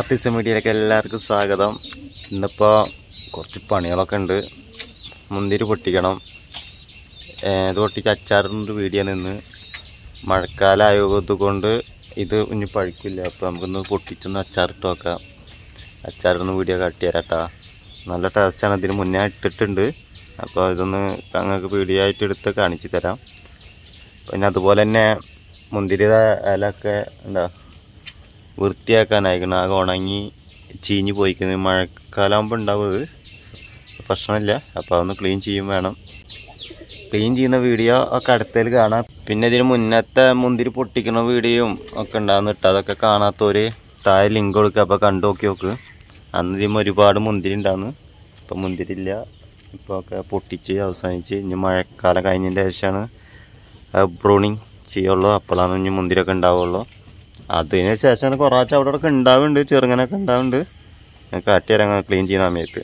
artist മീഡിയയിലേക്ക് എല്ലാവർക്കും സ്വാഗതം ഇന്നിപ്പോൾ കുറച്ച് പണികളൊക്കെ ഉണ്ട് മുന്തിരി പൊട്ടിക്കണം ഏ, ഇത് പൊട്ടിച്ച് അച്ചാറിൻ്റെ വീഡിയോ നിന്ന് മഴക്കാലമായത് കൊണ്ട് ഇത് ഇനി പഴുക്കില്ല അപ്പോൾ നമുക്കൊന്ന് പൊട്ടിച്ചൊന്ന് അച്ചാറിട്ട് നോക്കാം അച്ചാറിന് വീഡിയോ കാട്ടി തരാം കേട്ടോ നല്ല ടേസ്റ്റാണ് ഇതിന് മുന്നേ ഇട്ടിട്ടുണ്ട് അപ്പോൾ ഇതൊന്ന് ഞങ്ങൾക്ക് വീഡിയോ ആയിട്ട് എടുത്ത് കാണിച്ചു തരാം പിന്നെ അതുപോലെ തന്നെ മുന്തിരിയുടെ ഇലയൊക്കെ എന്താ വൃത്തിയാക്കാനായിരിക്കണം ആകെ ഉണങ്ങി ചീഞ്ഞ് പോയിക്കുന്നത് മഴക്കാലാകുമ്പോൾ ഉണ്ടാവും അത് പ്രശ്നമില്ല അപ്പോൾ അതൊന്ന് ക്ലീൻ ചെയ്യും വേണം ക്ലീൻ ചെയ്യുന്ന വീഡിയോ ഒക്കെ അടുത്തതിൽ കാണാം പിന്നെ ഇതിന് മുന്നത്തെ മുന്തിരി പൊട്ടിക്കുന്ന വീഡിയോയും ഒക്കെ ഉണ്ടാകുന്ന ഇട്ട് അതൊക്കെ കാണാത്തവര് താഴെ ലിങ്ക് കൊടുക്കുക അപ്പോൾ കണ്ടു നോക്കി നോക്ക് അന്ന് ഇതിന് ഒരുപാട് മുന്തിരി ഉണ്ടാകുന്നു ഇപ്പം മുന്തിരി ഇല്ല ഇപ്പോൾ ഒക്കെ പൊട്ടിച്ച് അവസാനിച്ച് ഇനി മഴക്കാലം കഴിഞ്ഞതിൻ്റെ ശേഷമാണ് ബ്രൂണിങ് ചെയ്യുള്ളൂ അപ്പോഴാണ് ഇനി മുന്തിരിയൊക്കെ ഉണ്ടാവുള്ളൂ അതിന് ശേഷം കുറച്ച് അവിടെ ഒക്കെ ഉണ്ടാവുന്നുണ്ട് ചെറുങ്ങനൊക്കെ ഉണ്ടാവുന്നുണ്ട് ഞാൻ കാട്ടിത്തരാം ക്ലീൻ ചെയ്യുന്ന സമയത്ത്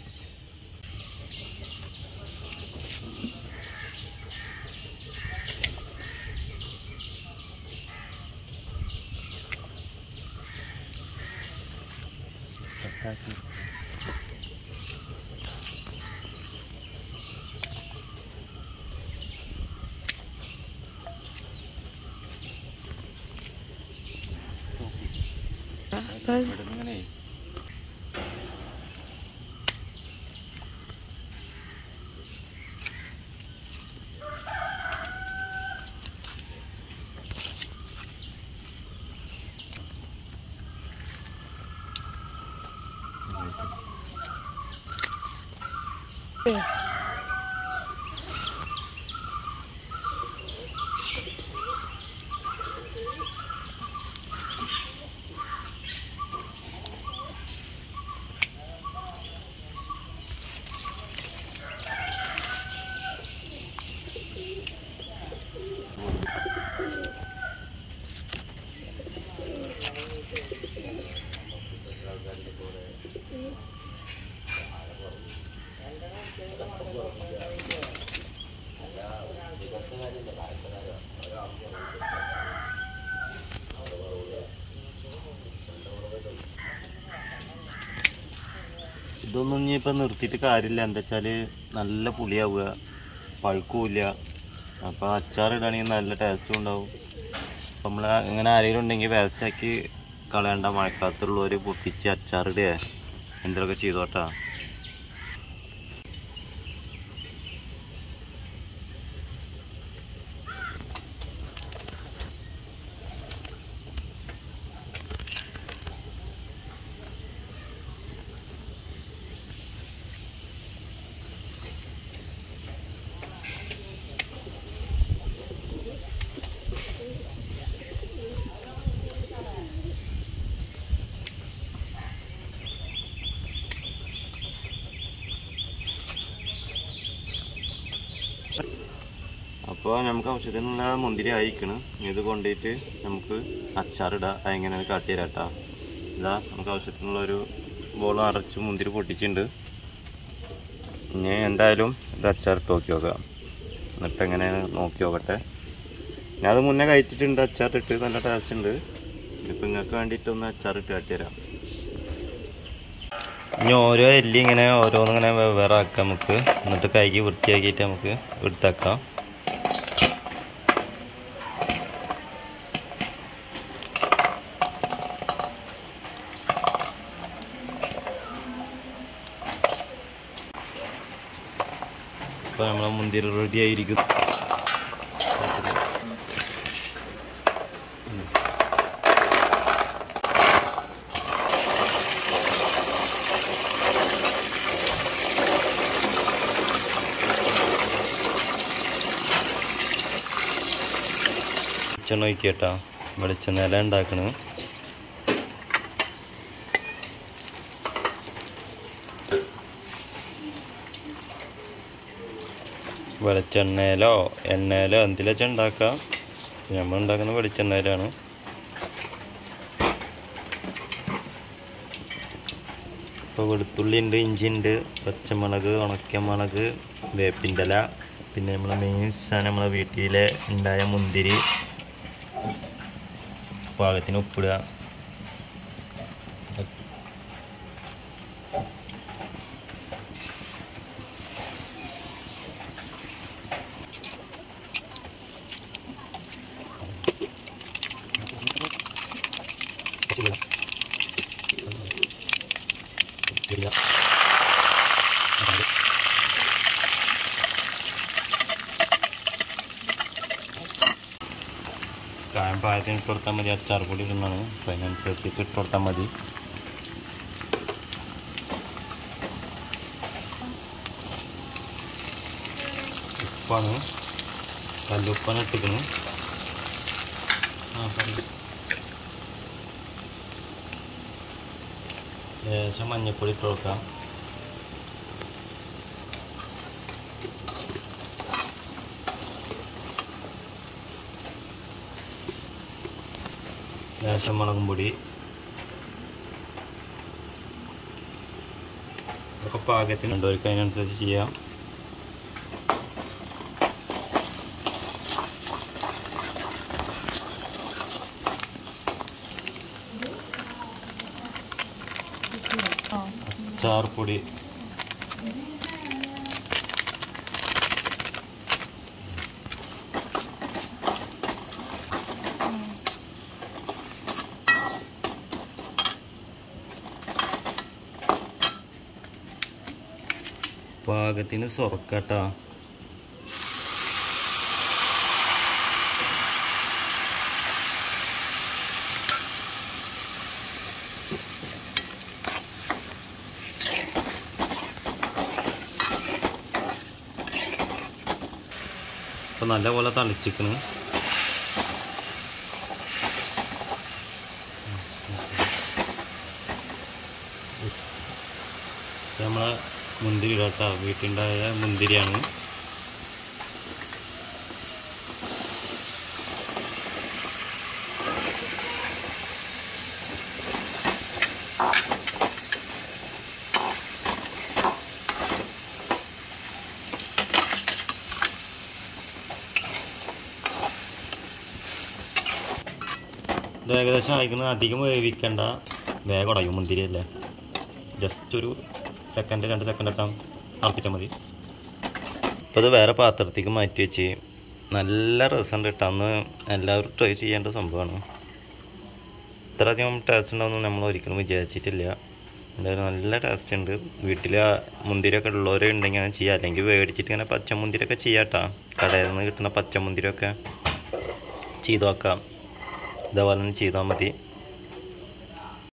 ഇതൊന്നും ഇനി ഇപ്പം നിർത്തിയിട്ട് കാര്യമില്ല എന്താ വെച്ചാൽ നല്ല പുളിയാവുക പഴുക്കൂല അപ്പോൾ അച്ചാറിടുകയാണെങ്കിൽ നല്ല ടേസ്റ്റും ഉണ്ടാവും അപ്പം നമ്മൾ ഇങ്ങനെ ആരെങ്കിലും ഉണ്ടെങ്കിൽ വേസ്റ്റാക്കി കളയണ്ട മഴക്കാലത്തുള്ളവർ പൊട്ടിച്ച് അച്ചാറിടുക എന്തെങ്കിലുമൊക്കെ ചെയ്തോട്ടാ അപ്പോൾ നമുക്ക് ആവശ്യത്തിനുള്ള മുന്തിരി അയക്കണം ഇത് കൊണ്ടുപോയിട്ട് നമുക്ക് അച്ചാറിടാം എങ്ങനെ കാട്ടിത്തരാം കേട്ടോ ഇതാ നമുക്ക് ആവശ്യത്തിനുള്ള ഒരു ബോൾ അടച്ച് മുന്തിരി പൊട്ടിച്ചിട്ടുണ്ട് ഇനി എന്തായാലും ഇത് അച്ചാറിട്ട് നോക്കി നോക്കാം എന്നിട്ട് എങ്ങനെയാണ് നോക്കി നോക്കട്ടെ ഞാൻ അത് മുന്നേ കഴിച്ചിട്ടുണ്ട് അച്ചാറിട്ട് നല്ല ടേസ്റ്റ് ഉണ്ട് ഇപ്പം നിങ്ങൾക്ക് വേണ്ടിയിട്ട് ഒന്ന് അച്ചാറിട്ട് കാട്ടിത്തരാം ഇനി ഓരോ എല്ലി ഇങ്ങനെ ഓരോന്നിങ്ങനെ വെവ്വേറെ ആക്കാം നമുക്ക് എന്നിട്ട് കൈക്ക് വൃത്തിയാക്കിയിട്ട് നമുക്ക് എടുത്താക്കാം ഇപ്പോൾ നമ്മളെ മുന്തിരി റെഡി ആയിരിക്കും വെളിച്ചെണ്ണ ഒഴിക്കട്ടാ വെളിച്ചെണ്ണ ഉണ്ടാക്കണത് വെളിച്ചെണ്ണയിലോ എണ്ണയിലോ എന്തിലും വെച്ചാൽ ഉണ്ടാക്കാം നമ്മൾ ഉണ്ടാക്കുന്ന വെളിച്ചെണ്ണയിലാണ് ഇപ്പോൾ വെളുത്തുള്ളി ഉണ്ട് ഇഞ്ചി ഉണ്ട് പച്ചമുളക് ഉണക്കമുളക് വേപ്പിൻ്റെ ഇല പിന്നെ നമ്മളെ മെയിൻ സാധനം നമ്മളെ വീട്ടിലെ ഉണ്ടായ മുന്തിരി പാകത്തിന് ഉപ്പിടുക ഞാൻ പാകത്തിന് ഇട്ട് കൊടുത്താൽ മതി അച്ചാർ പൊടി ഇടുന്നതാണ് അപ്പോൾ അതിനനുസരിച്ചിട്ട് ഇട്ട് കൊടുത്താൽ മതി ഉപ്പാണ് കല്ലുപ്പാണ് ഇട്ടിക്കണ് ആ പറയൂ ലേശം മഞ്ഞപ്പൊടി ഇട്ട് കൊടുക്കാം ലേശം മുളകും പൊടി ഇതൊക്കെ പാകത്തിന് രണ്ടുപേർക്ക് അതിനനുസരിച്ച് ചെയ്യാം ചാർപ്പൊടി പാകത്തിന് സ്വർക്കട്ടാ ഇപ്പൊ നല്ലപോലെ തളിച്ചിക്കണ് ഇത് നമ്മളെ മുന്തിരി കേട്ടോ വീട്ടിലുണ്ടായ മുന്തിരിയാണ് ഇത് ഏകദേശം അയക്കുന്നത് അധികം വേവിക്കണ്ട വേഗം ഉടയും മുന്തിരി അല്ലേ ജസ്റ്റ് ഒരു സെക്കൻഡ് രണ്ട് സെക്കൻഡ് ഇട്ടാൽ തിളപ്പിച്ചാൽ മതി അപ്പോൾ ഇത് വേറെ പാത്രത്തേക്ക് മാറ്റി വെച്ച് നല്ല രസമുണ്ട് കേട്ടോ അന്ന് എല്ലാവരും ട്രൈ ചെയ്യേണ്ട സംഭവമാണ് ഇത്ര അധികം ടേസ്റ്റ് ഉണ്ടാവുമെന്ന് നമ്മൾ ഒരിക്കലും വിചാരിച്ചിട്ടില്ല എന്തായാലും നല്ല ടേസ്റ്റ് ഉണ്ട് വീട്ടിൽ മുന്തിരിയൊക്കെ ഉള്ളവരെ ഉണ്ടെങ്കിൽ അങ്ങനെ ചെയ്യാം അല്ലെങ്കിൽ മേടിച്ചിട്ട് ഇങ്ങനെ പച്ചമുന്തിരിയൊക്കെ ചെയ്യാം കേട്ടോ കടയിൽ നിന്ന് കിട്ടുന്ന പച്ചമുന്തിരിയൊക്കെ ചെയ്ത് നോക്കാം ഇതേപോലെ തന്നെ ചെയ്താൽ മതി